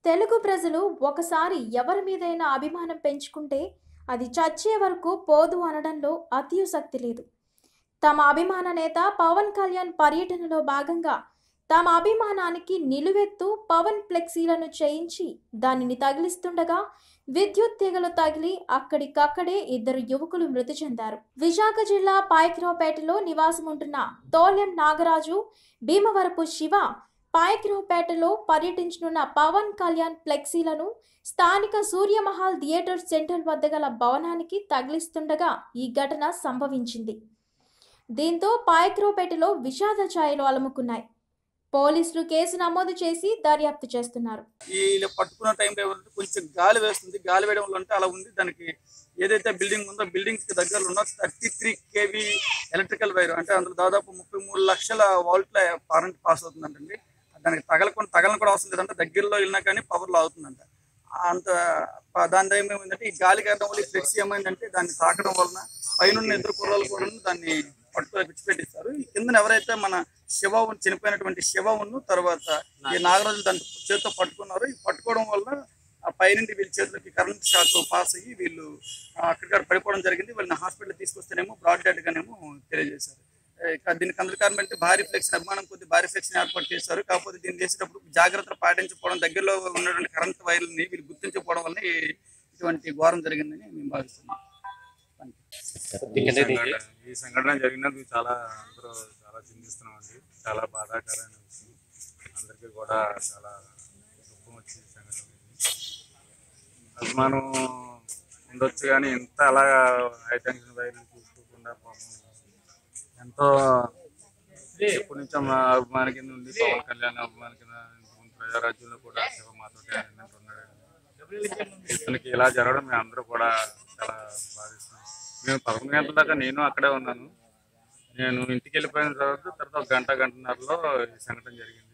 తెలుగు ప్రజలు ఒకసారి ఎవరి మీదైనా అభిమానం పెంచుకుంటే అది చచ్చే వరకు పోదు అనడంలో అతిశక్తి లేదు తమ అభిమాన నేత పవన్ కళ్యాణ్ పర్యటనలో భాగంగా తమ అభిమానానికి నిలువెత్తు పవన్ ఫ్లెక్సీలను చేయించి దానిని తగిలిస్తుండగా విద్యుత్ తీగలు తగిలి అక్కడికక్కడే ఇద్దరు యువకులు మృతి చెందారు విశాఖ జిల్లా పాయకిరావుపేటలో నివాసం ఉంటున్న తోలెం నాగరాజు భీమవరపు శివ పాయకిరావుపేటలో పర్యటించనున్న పవన్ కళ్యాణ్ ఫ్లెక్సీలను స్థానిక సూర్యమహల్ థియేటర్ సెంటర్ వద్ద గల భవనానికి తగిలిస్తుండగా ఈ ఘటన సంభవించింది దీంతో పాయకిరావుపేటలో విషాద ఛాయలు అలుముకున్నాయి పోలీసులు కేసు నమోదు చేసి దర్యాప్తు చేస్తున్నారు ఈ పట్టుకున్న టైంలో ఏమంటే కొంచెం గాలి వేస్తుంది గాలి వేయడం వల్ల అంటే అలా ఉంది దానికి ఏదైతే బిల్డింగ్ ఉందో బిల్డింగ్స్ కి దగ్గరలో ఉన్న thirty three KV electrical wire అంటే అందులో దాదాపు ముప్పై మూడు లక్షల వాల్ట్ల కరెంట్ పాస్ అవుతుందంటండి దానికి తగలకుండా తగలని కూడా అవసరం లేదంటే దగ్గరలో వెళ్ళినా కానీ పవర్లో అవుతుందంట అంత ప- దాని ఏమైందంటే ఈ గాలి కారణం వల్ల ఈ ఫ్లెక్సీ ఏమైందంటే దాన్ని తాకడం వలన పైన ఇద్దరు కుర్రాలు కూడా దాన్ని పట్టుకొని విడిచిపెట్టిస్తారు ఈ కింద ఎవరైతే మన శివ ఉన్- చనిపోయినటువంటి శివ ఉన్ను తర్వాత ఈ నాగరాజు దాన్ని చేతితో పట్టుకున్నారు ఈ పట్టుకోవడం వల్ల ఆ పైనుండి వీళ్ళ చేతులకి కరెంట్ షాక్ పాస్ అయ్యి వీళ్ళు ఆ, అక్కడిక్కడ పడిపోవడం జరిగింది వీళ్ళని హాస్పిటల్ తీసుకొస్తేనేమో బ్రాడ్ డెడ్ గానేమో తెలియజేశారు ఏ, ఇక దీనికి అందుకు కారణం అంటే భారీ ఫ్లెక్స్ అభిమానం కొద్ది భారీ ఫ్లెక్స్ ఏర్పాటు చేశారు కాకపోతే దీన్ని చేసేటప్పుడు జాగ్రత్తలు పాటించకపోవడం దగ్గరలో ఉన్నటువంటి కరెంట్ వైర్లని వీళ్ళు గుర్తించకపోవడం వల్ల ఈ- ఇటువంటి ఘోరం జరిగిందని మేము భావిస్తున్నాం ఈ సంఘటన ఈ సంఘటన జరిగినందుకు చాలా అందరూ చాలా చింతిస్తున్నాం అండి చాలా బాధాకరమైన విషయం అందరికీ కూడా చాలా దుఃఖం వచ్చే సంఘటన ఇది అభిమానం ఉండొచ్చు కానీ ఇంత అలా హై టెన్షన్ వైర్లు చూసుకోకుండా పాపం ఎంతో ఎప్పటి నుంచో మా అభిమాని కింద ఉండి పవన్ కళ్యాణ్ అభిమాని కింద ఇంతకుముందు ప్రజారాజ్యంలో కూడా శివ మాతో ఉన్నాడు ఇతనికి ఇలా జరగడం మేము అందరూ కూడా చాలా బాధిస్తున్నాం మేము పదకొండు గంటల దాకా నేను అక్కడే ఉన్నాను నేను ఇంటికి వెళ్ళిపోయిన తర్వాత తర్వాత ఒక గంట గంటన్నరలో ఈ సంఘటన జరిగింది